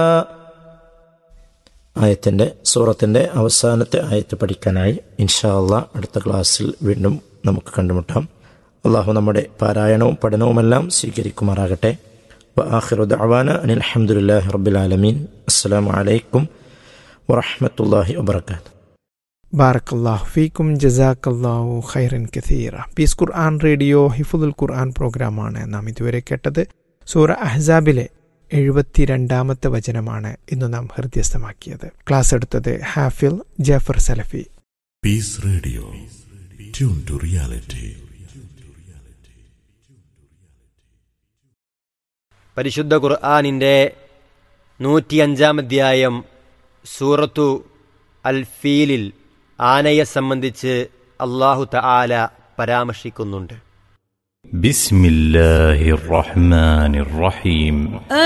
ആയത്തിൻ്റെ സൂറത്തിൻ്റെ അവസാനത്തെ ആയത്ത് പഠിക്കാനായി ഇൻഷാ അള്ളാ അടുത്ത ക്ലാസ്സിൽ വീണ്ടും നമുക്ക് കണ്ടുമുട്ടാം അള്ളാഹു നമ്മുടെ പാരായണവും പഠനവുമെല്ലാം സ്വീകരിക്കുമാറാകട്ടെ വആഖിറു ദഅവാന അനിൽ ഹംദുലില്ലാഹി റബ്ബിൽ ആലമീൻ അസ്സലാമു അലൈക്കും വറഹ്മത്തുള്ളാഹി വബറകാതുഹു ബാറക്കല്ലാഹു ഫീക്കും ജസാക്കല്ലാഹു ഖൈറൻ കഥീറ പീസ് ഖുർആൻ റേഡിയോ ഹിഫുദുൽ ഖുർആൻ പ്രോഗ്രാമാണ് നാം ഇതുവരെ കേട്ടത് സൂറ അഹ്സാബിലെ എഴുപത്തിരണ്ടാമത്തെ വചനമാണ് ഇന്ന് നാം ഹൃദ്യസ്ഥമാക്കിയത് ക്ലാസ് എടുത്തത് ഹാഫിൽ ജാഫർ സലഫി Peace Radio. Tune to reality. പരിശുദ്ധ ഖുർആാനിൻ്റെ നൂറ്റിയഞ്ചാം അധ്യായം സൂറത്തു അൽ ഫീലിൽ ആനയെ സംബന്ധിച്ച് അള്ളാഹു തആല പരാമർശിക്കുന്നുണ്ട് بسم الله الرحمن الرحيم